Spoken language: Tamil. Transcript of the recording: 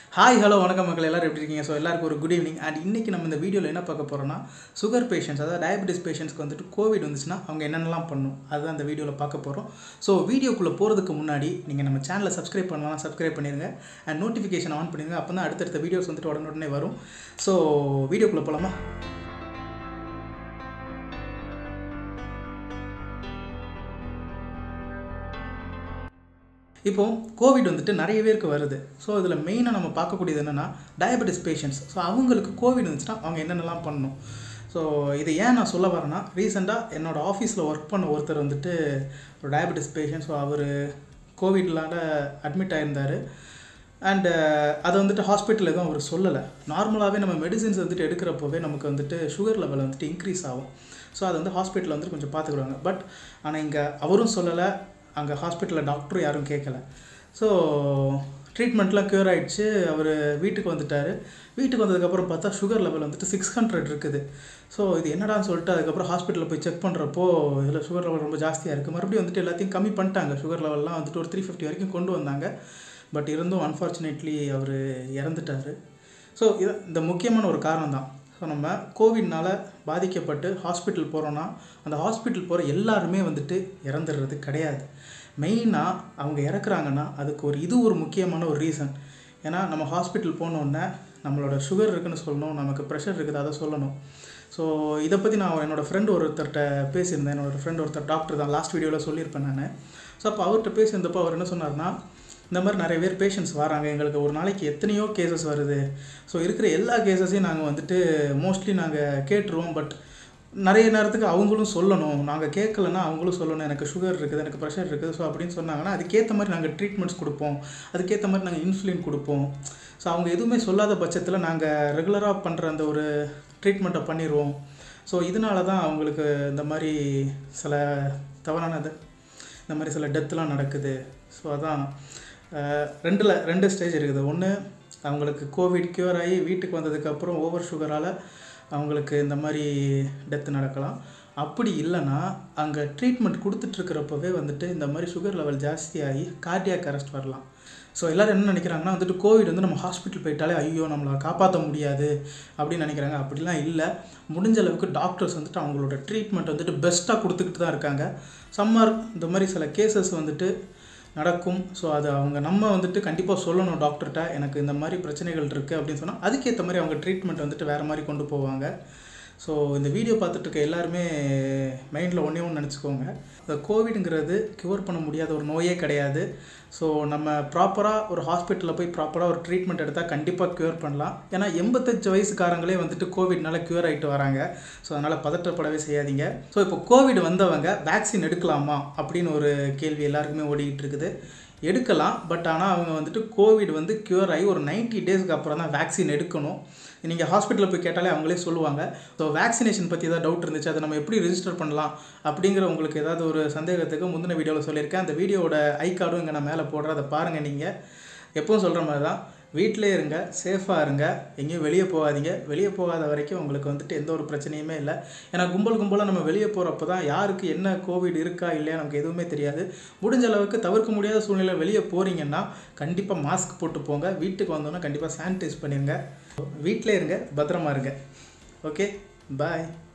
ஹாய் ஹலோ வணக்கம் மக்கள் எல்லாரும் எப்படி இருக்கீங்க ஸோ எல்லாருக்கும் ஒரு குட் ஈவினிங் அண்ட் இன்றைக்கி நம்ம இந்த வீடியோவில் என்ன பார்க்க போகிறோம்னா சுகர் பேஷண்ட்ஸ் அதாவது டயபெட்டிஸ் பேஷண்ட்ஸ்க்கு வந்துட்டு கோவிட் வந்துச்சுன்னா அவங்க என்னென்னலாம் பண்ணும் அதுதான் அந்த வீடியோவில் பார்க்க போகிறோம் ஸோ வீடியோக்குள்ளே போகிறதுக்கு முன்னாடி நீங்கள் நம்ம சேனலை சப்ஸ்கிரைப் பண்ணலாம் சப்ஸ்கிரைப் பண்ணிடுங்க அண்ட் நோட்டிஃபிகேஷன் ஆன் பண்ணிடுங்க அப்போ தான் அடுத்தடுத்த வீடியோஸ் வந்துட்டு உடனுடனே வரும் ஸோ வீடியோக்குள்ளே போகலாமா இப்போ கோவிட் வந்துட்டு நிறைய பேருக்கு வருது ஸோ இதில் மெயினாக நம்ம பார்க்கக்கூடியது என்னென்னா டயபெட்டிஸ் பேஷண்ட்ஸ் ஸோ அவங்களுக்கு கோவிட் வந்துச்சுன்னா அவங்க என்னென்னலாம் பண்ணணும் ஸோ இது ஏன் நான் சொல்ல வரேன்னா ரீசெண்டாக என்னோடய ஆஃபீஸில் ஒர்க் பண்ண ஒருத்தர் வந்துட்டு ஒரு டயபெட்டிஸ் பேஷண்ட் ஸோ அவர் கோவிட்லால அட்மிட் ஆயிருந்தார் அண்டு அதை வந்துட்டு ஹாஸ்பிட்டல் எதுவும் அவர் சொல்லலை நார்மலாகவே நம்ம மெடிசின்ஸ் வந்துட்டு எடுக்கிறப்போவே நமக்கு வந்துட்டு சுகர் லெவல் வந்துட்டு இன்க்ரீஸ் ஆகும் ஸோ அதை வந்து ஹாஸ்பிட்டலில் வந்துட்டு கொஞ்சம் பார்த்துக்குறாங்க பட் ஆனால் இங்கே அவரும் சொல்லலை அங்கே ஹாஸ்பிட்டலில் டாக்டரும் யாரும் கேட்கல ஸோ ட்ரீட்மெண்ட்லாம் க்யூர் ஆகிடுச்சு அவர் வீட்டுக்கு வந்துட்டார் வீட்டுக்கு வந்ததுக்கப்புறம் பார்த்தா சுகர் லெவல் வந்துட்டு சிக்ஸ் ஹண்ட்ரட் இருக்குது ஸோ இது என்னடான்னு சொல்லிட்டு அதுக்கப்புறம் ஹாஸ்பிட்டலில் போய் செக் பண்ணுறப்போ இதில் சுகர் லெவல் ரொம்ப ஜாஸ்தியாக இருக்குது மறுபடியும் வந்துட்டு எல்லாத்தையும் கம்மி பண்ணிட்டாங்க சுகர் லெவல்லாம் வந்துட்டு ஒரு த்ரீ ஃபிஃப்டி வரைக்கும் கொண்டு வந்தாங்க பட் இருந்தும் அன்ஃபார்ச்சுனேட்லி அவர் இறந்துட்டார் ஸோ இது இந்த முக்கியமான ஒரு காரணம் தான் ஸோ நம்ம கோவிட்னால் பாதிக்கப்பட்டு ஹாஸ்பிட்டல் போகிறோன்னா அந்த ஹாஸ்பிட்டல் போகிற எல்லாருமே வந்துட்டு இறந்துடுறது கிடையாது மெயினாக அவங்க இறக்குறாங்கன்னா அதுக்கு ஒரு இது ஒரு முக்கியமான ஒரு ரீசன் ஏன்னா நம்ம ஹாஸ்பிட்டல் போனோடனே நம்மளோட சுகர் இருக்குன்னு சொல்லணும் நமக்கு ப்ரெஷர் இருக்குது அதை சொல்லணும் ஸோ இதை பற்றி நான் என்னோடய ஃப்ரெண்ட் ஒருத்தர்கிட்ட பேசியிருந்தேன் என்னோடய ஃப்ரெண்ட் ஒருத்தர் டாக்டர் தான் லாஸ்ட் வீடியோவில் சொல்லியிருப்பேன் நான் ஸோ அப்போ அவர்கிட்ட பேசியிருந்தப்போ அவர் என்ன சொன்னார்னா இந்த மாதிரி நிறைய பேர் பேஷண்ட்ஸ் வராங்க எங்களுக்கு ஒரு நாளைக்கு எத்தனையோ கேசஸ் வருது ஸோ இருக்கிற எல்லா கேசஸையும் நாங்கள் வந்துட்டு மோஸ்ட்லி நாங்கள் கேட்டுருவோம் பட் நிறைய நேரத்துக்கு அவங்களும் சொல்லணும் நாங்கள் கேட்கலன்னா அவங்களும் சொல்லணும் எனக்கு சுகர் இருக்குது எனக்கு ப்ரெஷர் இருக்குது ஸோ அப்படின்னு சொன்னாங்கன்னா அதுக்கேற்ற மாதிரி நாங்கள் ட்ரீட்மெண்ட்ஸ் கொடுப்போம் அதுக்கேற்ற மாதிரி நாங்கள் இன்சுலின் கொடுப்போம் ஸோ அவங்க எதுவுமே சொல்லாத பட்சத்தில் நாங்கள் ரெகுலராக பண்ணுற அந்த ஒரு ட்ரீட்மெண்ட்டை பண்ணிடுவோம் ஸோ இதனால தான் அவங்களுக்கு இந்த மாதிரி சில தவறானது இந்த மாதிரி சில டெத்துலாம் நடக்குது ஸோ அதான் ரெண்டில் ரெண்டு ஸ்டேஜ் இருக்குது ஒன்று அவங்களுக்கு கோவிட் க்யூர் ஆகி வீட்டுக்கு வந்ததுக்கப்புறம் ஓவர் சுகரால் அவங்களுக்கு இந்த மாதிரி டெத்து நடக்கலாம் அப்படி இல்லைன்னா அங்கே ட்ரீட்மெண்ட் கொடுத்துட்ருக்கிறப்பவே வந்துட்டு இந்த மாதிரி சுகர் லெவல் ஜாஸ்தியாகி கார்டியாக் அரெஸ்ட் வரலாம் ஸோ எல்லோரும் என்ன நினைக்கிறாங்கன்னா வந்துட்டு கோவிட் வந்து நம்ம ஹாஸ்பிட்டல் போயிட்டாலே ஐயோ நம்மளை காப்பாற்ற முடியாது அப்படின்னு நினைக்கிறாங்க அப்படிலாம் இல்லை முடிஞ்ச அளவுக்கு டாக்டர்ஸ் வந்துட்டு அவங்களோட ட்ரீட்மெண்ட் வந்துட்டு பெஸ்ட்டாக கொடுத்துக்கிட்டு தான் இருக்காங்க சம்மர் இந்த மாதிரி சில கேசஸ் வந்துட்டு நடக்கும் ஸோ அது அவங்க நம்ம வந்துட்டு கண்டிப்பாக சொல்லணும் டாக்டர்கிட்ட எனக்கு இந்த மாதிரி பிரச்சனைகள் இருக்குது அப்படின்னு சொன்னால் அதுக்கேற்ற மாதிரி அவங்க ட்ரீட்மெண்ட் வந்துட்டு வேறு மாதிரி கொண்டு போவாங்க ஸோ இந்த வீடியோ பார்த்துட்டு இருக்க எல்லாருமே மைண்டில் ஒன்றே ஒன்று நினச்சிக்கோங்க இந்த கோவிடுங்கிறது க்யூர் பண்ண முடியாத ஒரு நோயே கிடையாது ஸோ நம்ம ப்ராப்பராக ஒரு ஹாஸ்பிட்டலில் போய் ப்ராப்பராக ஒரு ட்ரீட்மெண்ட் எடுத்தால் கண்டிப்பாக க்யூர் பண்ணலாம் ஏன்னா எண்பத்தஞ்சு வயசுக்காரங்களே வந்துட்டு கோவிட்னால க்யூர் ஆகிட்டு வராங்க ஸோ அதனால் பதற்றப்படவே செய்யாதீங்க ஸோ இப்போ கோவிட் வந்தவங்க வேக்சின் எடுக்கலாமா அப்படின்னு ஒரு கேள்வி எல்லாருக்குமே ஓடிக்கிட்டு இருக்குது எடுக்கலாம் பட் ஆனால் அவங்க வந்துட்டு கோவிட் வந்து க்யூர் ஆகி ஒரு நைன்ட்டி டேஸ்க்கு அப்புறம் தான் வேக்சின் எடுக்கணும் நீங்கள் ஹாஸ்பிட்டலில் போய் கேட்டாலே அவங்களே சொல்லுவாங்க ஸோ வேக்சினேஷன் பற்றி ஏதாவது டவுட் இருந்துச்சு அதை நம்ம எப்படி ரிஜிஸ்டர் பண்ணலாம் அப்படிங்கிற உங்களுக்கு ஏதாவது ஒரு சந்தேகத்துக்கு முந்தின வீடியோவில் சொல்லியிருக்கேன் அந்த வீடியோட ஐ கார்டும் இங்கே நான் மேலே போடுறேன் அதை பாருங்கள் நீங்கள் எப்பவும் சொல்கிற மாதிரி தான் வீட்டிலே இருங்க சேஃபாக இருங்க எங்கேயும் வெளியே போகாதீங்க வெளியே போகாத வரைக்கும் உங்களுக்கு வந்துட்டு எந்த ஒரு பிரச்சனையுமே இல்லை ஏன்னா கும்பல் கும்பலாக நம்ம வெளியே போகிறப்ப தான் யாருக்கு என்ன கோவிட் இருக்கா இல்லையா நமக்கு எதுவுமே தெரியாது முடிஞ்ச அளவுக்கு தவிர்க்க முடியாத சூழ்நிலை வெளியே போகிறீங்கன்னா கண்டிப்பாக மாஸ்க் போட்டு போங்க வீட்டுக்கு வந்தோன்னா கண்டிப்பாக சானிடைஸ் பண்ணிடுங்க வீட்டிலே இருங்க பத்திரமா இருங்க ஓகே பாய்